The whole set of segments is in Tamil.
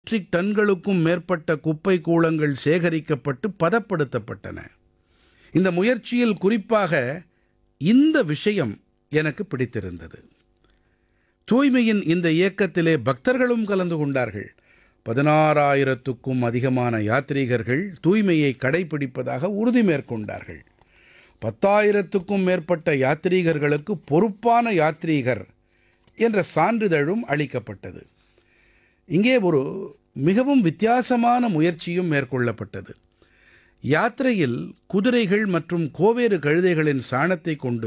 மெட்ரிக் டன்களுக்கும் மேற்பட்ட குப்பை கூளங்கள் சேகரிக்கப்பட்டு பதப்படுத்தப்பட்டன இந்த முயற்சியில் குறிப்பாக இந்த விஷயம் எனக்கு பிடித்திருந்தது தூய்மையின் இந்த இயக்கத்திலே பக்தர்களும் கலந்து கொண்டார்கள் பதினாறாயிரத்துக்கும் அதிகமான யாத்ரீகர்கள் தூய்மையை கடைபிடிப்பதாக உறுதி மேற்கொண்டார்கள் பத்தாயிரத்துக்கும் மேற்பட்ட யாத்ரீகர்களுக்கு பொறுப்பான யாத்ரீகர் என்ற சான்றிதழும் அளிக்கப்பட்டது இங்கே ஒரு மிகவும் வித்தியாசமான முயற்சியும் மேற்கொள்ளப்பட்டது யாத்திரையில் குதிரைகள் மற்றும் கோவேறு கழுதைகளின் சாணத்தை கொண்டு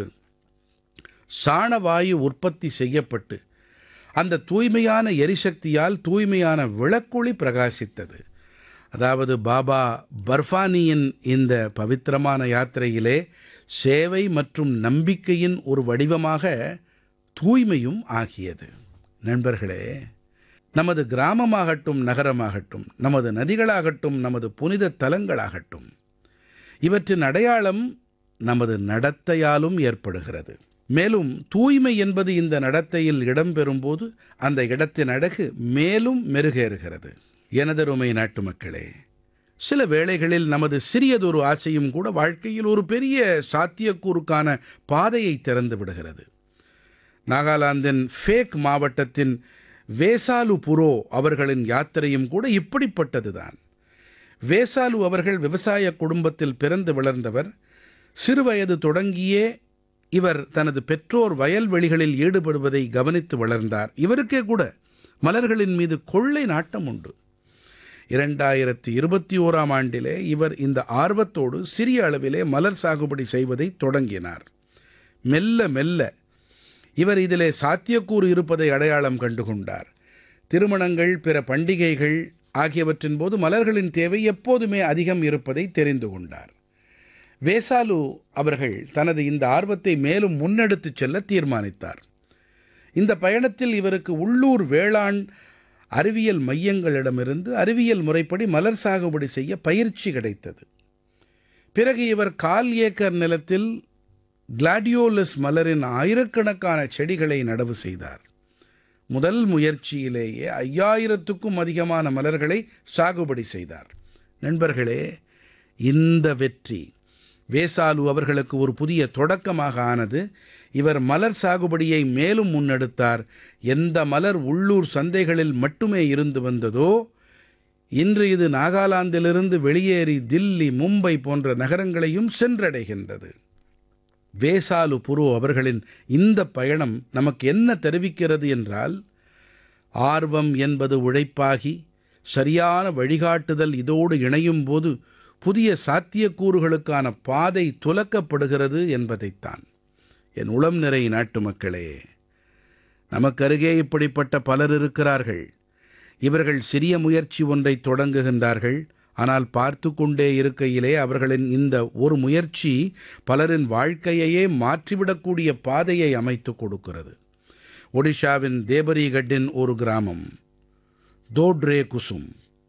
சாணவாயு உற்பத்தி செய்யப்பட்டு அந்த தூய்மையான எரிசக்தியால் தூய்மையான விளக்கொளி பிரகாசித்தது அதாவது பாபா பர்ஃபானியின் இந்த பவித்திரமான யாத்திரையிலே சேவை மற்றும் நம்பிக்கையின் ஒரு வடிவமாக தூய்மையும் ஆகியது நண்பர்களே நமது கிராமமாகட்டும் நகரமாகட்டும் நமது நதிகளாகட்டும் நமது புனித தலங்களாகட்டும் இவற்றின் அடையாளம் நமது நடத்தையாலும் ஏற்படுகிறது மேலும் தூய்மை என்பது இந்த நடத்தையில் இடம்பெறும்போது அந்த இடத்தின் அழகு மேலும் மெருகேறுகிறது எனதருமை நாட்டு மக்களே சில வேளைகளில் நமது சிறியதொரு ஆசையும் கூட வாழ்க்கையில் ஒரு பெரிய சாத்தியக்கூறுக்கான பாதையை திறந்து விடுகிறது நாகாலாந்தின் ஃபேக் மாவட்டத்தின் வேசாலு புரோ அவர்களின் யாத்திரையும் கூட இப்படிப்பட்டதுதான் வேசாலு அவர்கள் விவசாய குடும்பத்தில் பிறந்து வளர்ந்தவர் சிறுவயது தொடங்கியே இவர் தனது பெற்றோர் வயல்வெளிகளில் ஈடுபடுவதை கவனித்து வளர்ந்தார் இவருக்கே கூட மலர்களின் மீது கொள்ளை நாட்டம் உண்டு இரண்டாயிரத்தி இருபத்தி ஓராம் ஆண்டிலே இவர் இந்த ஆர்வத்தோடு சிறிய அளவிலே மலர் சாகுபடி செய்வதை தொடங்கினார் மெல்ல மெல்ல இவர் இதிலே சாத்தியக்கூறு இருப்பதை அடையாளம் கண்டுகொண்டார் திருமணங்கள் பிற பண்டிகைகள் ஆகியவற்றின் போது மலர்களின் தேவை எப்போதுமே அதிகம் இருப்பதை தெரிந்து கொண்டார் வேசாலு அவர்கள் தனது இந்த ஆர்வத்தை மேலும் முன்னெடுத்துச் செல்ல தீர்மானித்தார் இந்த பயணத்தில் இவருக்கு உள்ளூர் வேளாண் அறிவியல் மையங்களிடமிருந்து அறிவியல் முறைப்படி மலர் சாகுபடி செய்ய பயிற்சி கிடைத்தது பிறகு இவர் கால் ஏக்கர் நிலத்தில் கிளாடியோலஸ் மலரின் ஆயிரக்கணக்கான செடிகளை நடவு செய்தார் முதல் முயற்சியிலேயே ஐயாயிரத்துக்கும் அதிகமான மலர்களை சாகுபடி செய்தார் நண்பர்களே இந்த வெற்றி வேசாலு அவர்களுக்கு ஒரு புதிய தொடக்கமாக ஆனது இவர் மலர் சாகுபடியை மேலும் முன்னெடுத்தார் எந்த மலர் உள்ளூர் சந்தைகளில் மட்டுமே இருந்து வந்ததோ இன்று இது நாகாலாந்திலிருந்து வெளியேறி தில்லி மும்பை போன்ற நகரங்களையும் சென்றடைகின்றது வேசாலு புரு அவர்களின் இந்த பயணம் நமக்கு என்ன தெரிவிக்கிறது என்றால் ஆர்வம் என்பது உழைப்பாகி சரியான வழிகாட்டுதல் இதோடு இணையும் போது புதிய சாத்தியக்கூறுகளுக்கான பாதை துலக்கப்படுகிறது என்பதைத்தான் என் உளம் நிறை நாட்டு மக்களே நமக்கருகே இப்படிப்பட்ட பலர் இருக்கிறார்கள் இவர்கள் சிறிய முயற்சி ஒன்றை தொடங்குகின்றார்கள் ஆனால் பார்த்து கொண்டே இருக்கையிலே அவர்களின் இந்த ஒரு முயற்சி பலரின் வாழ்க்கையையே மாற்றிவிடக்கூடிய பாதையை அமைத்து கொடுக்கிறது ஒடிஷாவின் தேபரிகட்டின் ஒரு கிராமம் தோட்ரே குசும்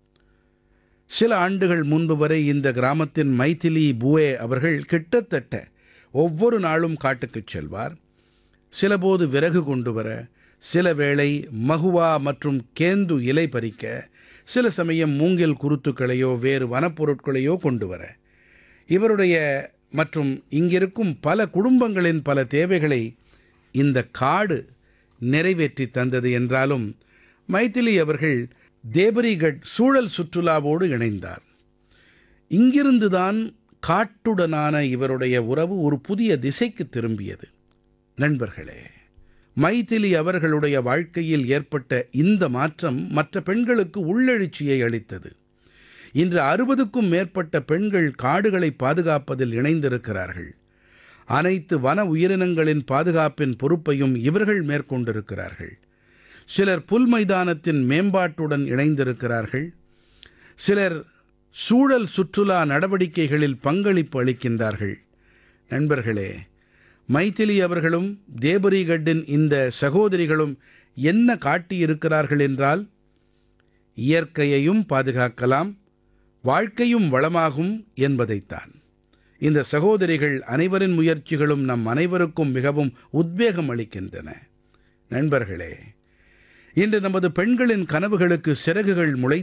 சில ஆண்டுகள் முன்பு வரை இந்த கிராமத்தின் மைதிலி புவே அவர்கள் கிட்டத்தட்ட ஒவ்வொரு நாளும் காட்டுக்குச் செல்வார் சிலபோது விறகு கொண்டு வர சில வேளை மகுவா மற்றும் கேந்து இலை பறிக்க சில சமயம் மூங்கில் குருத்துக்களையோ வேறு வனப்பொருட்களையோ கொண்டு வர இவருடைய மற்றும் இங்கிருக்கும் பல குடும்பங்களின் பல தேவைகளை இந்த காடு நிறைவேற்றி தந்தது என்றாலும் மைதிலி அவர்கள் தேபரிகட் சூழல் சுற்றுலாவோடு இணைந்தார் இங்கிருந்துதான் காட்டுடனான இவருடைய உறவு ஒரு புதிய திசைக்கு திரும்பியது நண்பர்களே மைதிலி அவர்களுடைய வாழ்க்கையில் ஏற்பட்ட இந்த மாற்றம் மற்ற பெண்களுக்கு உள்ளெழுச்சியை அளித்தது இன்று அறுபதுக்கும் மேற்பட்ட பெண்கள் காடுகளை பாதுகாப்பதில் இணைந்திருக்கிறார்கள் அனைத்து வன உயிரினங்களின் பாதுகாப்பின் பொறுப்பையும் இவர்கள் மேற்கொண்டிருக்கிறார்கள் சிலர் புல் மைதானத்தின் மேம்பாட்டுடன் இணைந்திருக்கிறார்கள் சிலர் சூழல் சுற்றுலா நடவடிக்கைகளில் பங்களிப்பு அளிக்கின்றார்கள் நண்பர்களே மைதிலி அவர்களும் தேபரிகட்டின் இந்த சகோதரிகளும் என்ன காட்டியிருக்கிறார்கள் என்றால் இயற்கையையும் பாதுகாக்கலாம் வாழ்க்கையும் வளமாகும் என்பதைத்தான் இந்த சகோதரிகள் அனைவரின் முயற்சிகளும் நம் அனைவருக்கும் மிகவும் உத்வேகம் அளிக்கின்றன நண்பர்களே இன்று நமது பெண்களின் கனவுகளுக்கு சிறகுகள் முளை